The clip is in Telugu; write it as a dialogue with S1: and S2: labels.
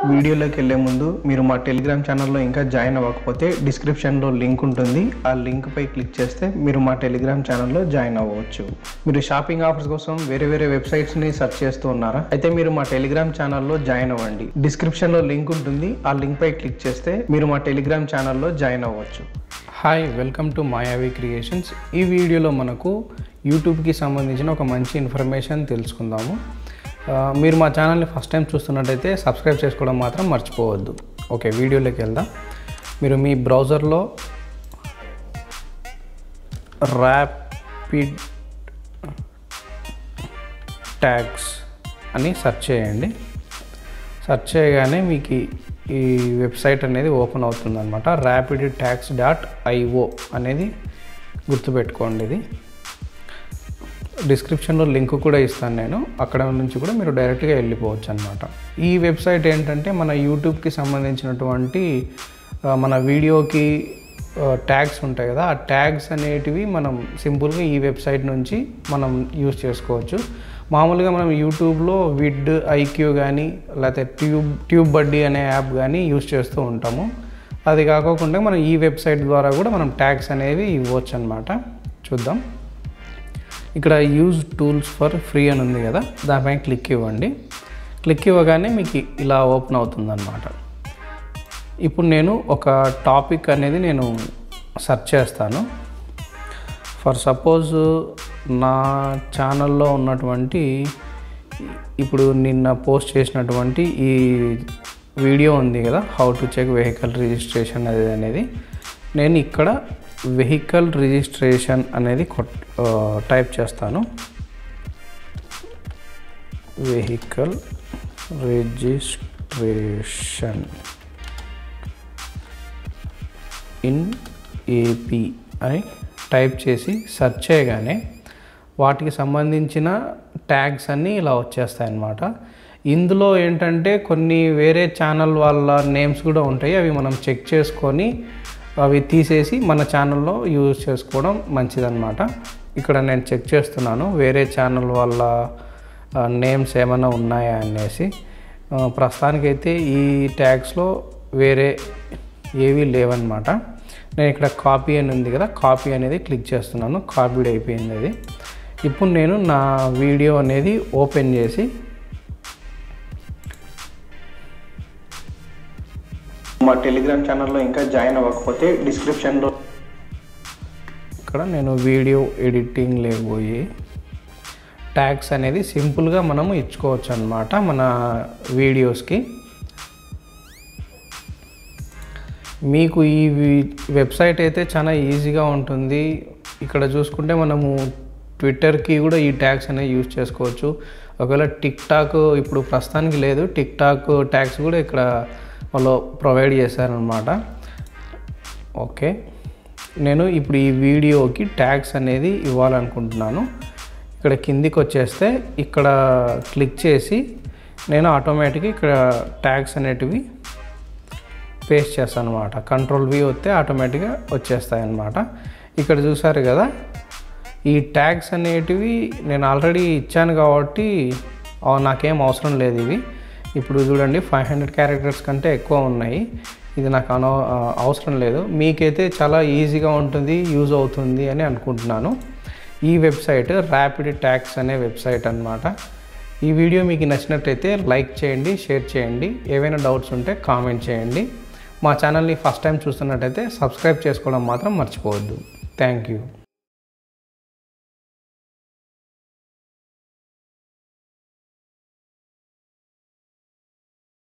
S1: వీడియోలోకి వెళ్ళే ముందు మీరు మా టెలిగ్రామ్ ఛానల్లో ఇంకా జాయిన్ అవ్వకపోతే డిస్క్రిప్షన్లో లింక్ ఉంటుంది ఆ లింక్ పై క్లిక్ చేస్తే మీరు మా టెలిగ్రామ్ ఛానల్లో జాయిన్ అవ్వచ్చు మీరు షాపింగ్ ఆఫర్స్ కోసం వేరే వేరే వెబ్సైట్స్ని సెర్చ్ చేస్తూ ఉన్నారా అయితే మీరు మా టెలిగ్రామ్ ఛానల్లో జాయిన్ అవ్వండి డిస్క్రిప్షన్లో లింక్ ఉంటుంది ఆ లింక్ పై క్లిక్ చేస్తే మీరు మా టెలిగ్రామ్ ఛానల్లో జాయిన్ అవ్వచ్చు hi welcome to Mayavi creations ఈ వీడియోలో మనకు యూట్యూబ్కి సంబంధించిన ఒక మంచి ఇన్ఫర్మేషన్ తెలుసుకుందాము ఆ, మీరు మా ఛానల్ని ఫస్ట్ టైం చూస్తున్నట్టయితే సబ్స్క్రైబ్ చేసుకోవడం మాత్రం మర్చిపోవద్దు ఓకే వీడియోలోకి వెళ్దాం మీరు మీ బ్రౌజర్లో ర్యాపిడ్ ట్యాగ్స్ అని సెర్చ్ చేయండి సెర్చ్ చేయగానే మీకు ఈ- ఈ వెబ్సైట్ అనేది ఓపెన్ అవుతుంది అనమాట ర్యాపిడ్ ట్యాక్స్ డాట్ ఐఓ అనేది గుర్తుపెట్టుకోండి ఇది డిస్క్రిప్షన్లో లింక్ కూడా ఇస్తాను నేను అక్కడ నుంచి కూడా మీరు డైరెక్ట్గా వెళ్ళిపోవచ్చు అనమాట ఈ వెబ్సైట్ ఏంటంటే మన యూట్యూబ్కి సంబంధించినటువంటి ఆ, మన వీడియోకి ట్యాగ్స్ ఉంటాయి కదా ఆ ట్యాగ్స్ అనేటివి మనం సింపుల్గా ఈ వెబ్సైట్ నుంచి మనం యూస్ చేసుకోవచ్చు మామూలుగా మనం యూట్యూబ్లో విడ్ ఐక్యూ కానీ లేకపోతే ట్యూబ్ ట్యూబ్ బడ్డీ అనే యాప్ కానీ యూస్ చేస్తూ ఉంటాము అది కాకోకుండా మనం ఈ వెబ్సైట్ ద్వారా కూడా మనం ట్యాగ్స్ అనేవి ఇవ్వచ్చు అనమాట చూద్దాం ఇక్కడ యూజ్ టూల్స్ ఫర్ ఫ్రీ అని ఉంది కదా దానిపైన క్లిక్ ఇవ్వండి క్లిక్ ఇవ్వగానే మీకు ఇలా ఓపెన్ అవుతుంది అనమాట ఇప్పుడు నేను ఒక టాపిక్ అనేది నేను సెర్చ్ చేస్తాను ఫర్ సపోజ్ నా ఛానల్లో ఉన్నటువంటి ఇప్పుడు నిన్న పోస్ట్ చేసినటువంటి ఈ వీడియో ఉంది కదా how to check vehicle registration అది అనేది నేను ఇక్కడ వెహికల్ రిజిస్ట్రేషన్ అనేది కొట్ టైప్ చేస్తాను వెహికల్ రిజిస్ట్రేషన్ ఇన్ ఏపీ అని టైప్ చేసి సెర్చ్ చేయగానే వాటికి సంబంధించిన ట్యాగ్స్ అన్నీ ఇలా వచ్చేస్తాయి అన్నమాట ఇందులో ఏంటంటే కొన్ని వేరే ఛానల్ వాళ్ళ నేమ్స్ కూడా ఉంటాయి అవి మనం చెక్ చేసుకొని అవి తీసేసి మన ఛానల్లో యూజ్ చేసుకోవడం మంచిదన్నమాట ఇక్కడ నేను చెక్ చేస్తున్నాను వేరే ఛానల్ వాళ్ళ నేమ్స్ ఏమైనా ఉన్నాయా అనేసి ఆ, ప్రస్తుతానికైతే ఈ ట్యాగ్స్లో వేరే ఏవీ లేవన్నమాట నేను ఇక్కడ కాపీ అని ఉంది కదా కాపీ అనేది క్లిక్ చేస్తున్నాను కాపీడ్ అయిపోయింది అది ఇప్పుడు నేను నా వీడియో అనేది ఓపెన్ చేసి మా టెలిగ్రామ్ ఛానల్లో ఇంకా జాయిన్ అవ్వకపోతే డిస్క్రిప్షన్లో ఇక్కడ నేను వీడియో ఎడిటింగ్ లేకపోయి ట్యాగ్స్ అనేది సింపుల్గా మనము ఇచ్చుకోవచ్చు అనమాట మన వీడియోస్కి మీకు ఈ వి- వెబ్సైట్ అయితే చాలా ఈజీగా ఉంటుంది ఇక్కడ చూసుకుంటే మనము ట్విట్టర్కి కూడా ఈ ట్యాగ్స్ అనేవి యూజ్ చేసుకోవచ్చు ఒకవేళ టిక్ టాక్ ఇప్పుడు ప్రస్తుతానికి లేదు టిక్ టాక్ ట్యాగ్స్ కూడా ఇక్కడ వాళ్ళు ప్రొవైడ్ చేశారనమాట ఓకే నేను ఇప్పుడు ఈ వీడియోకి ట్యాగ్స్ అనేది ఇవ్వాలనుకుంటున్నాను ఇక్కడ కిందికి వచ్చేస్తే ఇక్కడ క్లిక్ చేసి నేను ఆటోమేటిక్గా ఇక్కడ ట్యాగ్స్ అనేటివి పేస్ట్ చేస్తాను అనమాట కంట్రోల్ వి వస్తే ఆటోమేటిక్గా వచ్చేస్తాయి అన్నమాట ఇక్కడ చూసారు కదా ఈ ట్యాగ్స్ అనేటివి నేను ఆల్రెడీ ఇచ్చాను కాబట్టి ఆ, నాకేం అవసరం లేదు ఇవి ఇప్పుడు చూడండి ఫైవ్ హండ్రెడ్ క్యారెక్టర్స్ కంటే ఎక్కువ ఉన్నాయి ఇది నాకు అనవ ఆ, అవసరం లేదు మీకైతే చాలా ఈజీగా ఉంటుంది యూజ్ అవుతుంది అని అనుకుంటున్నాను ఈ వెబ్సైట్ ర్యాపిడ్ ట్యాక్స్ అనే వెబ్సైట్ అన్నమాట ఈ వీడియో మీకు నచ్చినట్టయితే లైక్ చేయండి షేర్ చేయండి ఏవైనా డౌట్స్ ఉంటే కామెంట్ చేయండి మా ఛానల్ని ఫస్ట్ టైం చూస్తున్నట్టయితే సబ్స్క్రైబ్ చేసుకోవడం మాత్రం మర్చిపోవద్దు థ్యాంక్ యూ